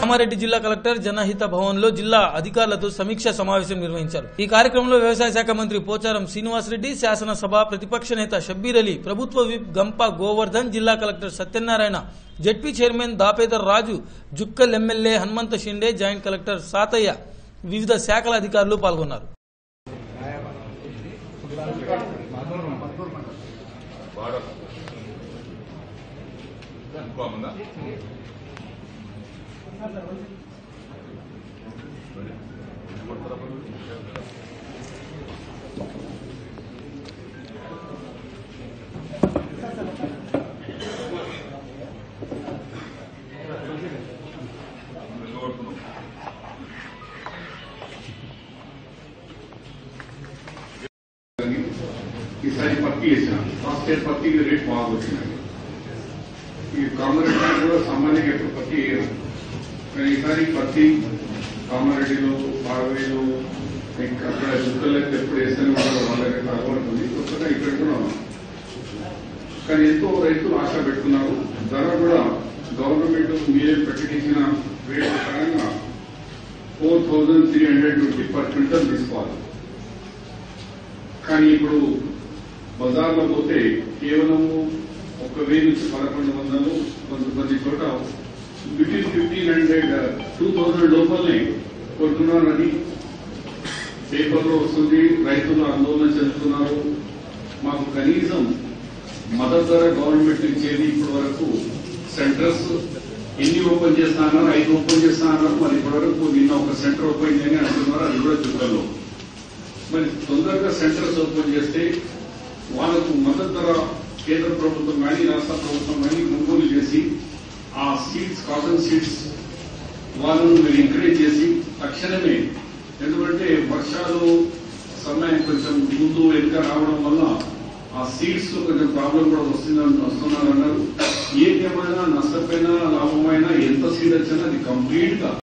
కామారెడ్డి జిల్లా కలెక్టర్ జనహిత భవన్ లో జిల్లా అధికారులతో సమీక్ష సమావేశం నిర్వహించారు ఈ కార్యక్రమంలో వ్యవసాయ శాఖ మంత్రి పోచారం శ్రీనివాసరెడ్డి శాసనసభ ప్రతిపక్ష నేత షబ్బీర్ అలీ ప్రభుత్వ విప్ గంప గోవర్ధన్ జిల్లా collector Satyanarayana ZP chairman Dafedar Raju Jukkal MLA Hanumantha Shinde joint collector Satayya వివిధ శాఖల అధికారులు పాల్గొన్నారు భారత్ ఇంకో ఉందా ఈసారి పత్తి వేసాను ఫస్ట్ ఇయర్ పత్తికి రేట్ బాగా వచ్చినాయి ఈ కామారెడ్డి కూడా సామాన్యంగా ఎప్పుడు పత్తి వేయరు కానీ ఈసారి పత్తి కామారెడ్డిలో బాడవేలు ఇంకా అక్కడ చుక్కలు అయితే ఎప్పుడు వేస్తేనే ఉంటారు వాళ్ళకి అలవాటుంది కొత్తగా ఇక్కడ కూడా కానీ ఎంతో రైతులు ఆశ పెట్టుకున్నారు ధర కూడా గవర్నమెంట్ మీరే ప్రకటించిన రేట్ ప్రకారంగా four thousand three hundred twenty per quintal తీసుకోవాలి కానీ ఇప్పుడు బజార్లో పోతే కేవలం ఒక వెయ్యి నుంచి పదకొండు వందలు కొంత కొద్ది చోట between fifteen hundred two thousand లోపలనే కొంటున్నారని పేపర్లో వస్తుంది రైతులు ఆందోళన చెందుతున్నారు మాకు కనీసం మద్దతు ధర గవర్నమెంట్ ఇచ్చేది ఇప్పటి వరకు సెంటర్స్ ఎన్ని ఓపెన్ చేస్తా అన్నారు ఐదు ఓపెన్ చేస్తా అన్నారు మరి ఇప్పటి వరకు నిన్న ఒక సెంటర్ ఓపెన్ చేయని అంటున్నారు అది కూడా చుక్కల్లో మరి తొందరగా సెంటర్స్ ఓపెన్ చేస్తే వాళ్ళకు మద్దతు ధర కేంద్ర ప్రభుత్వం కానీ రాష్ట్ర ప్రభుత్వం కానీ కొనుగోలు చేసి ఆ సీట్స్ కాటన్ సీట్స్ వాళ్ళను మీరు ఎంకరేజ్ చేసి తక్షణమే ఎందుకంటే వర్షాలు సమయం కొంచెం ముందు వెనుక రావడం వల్ల ఆ సీట్స్ లో కొంచెం ప్రాబ్లం కూడా వస్తుందని వస్తున్నారన్నారు ఏదేమైనా నష్టపోయినా లాభమైనా ఎంత సీడ్ వచ్చినా అది కంప్లీట్ గా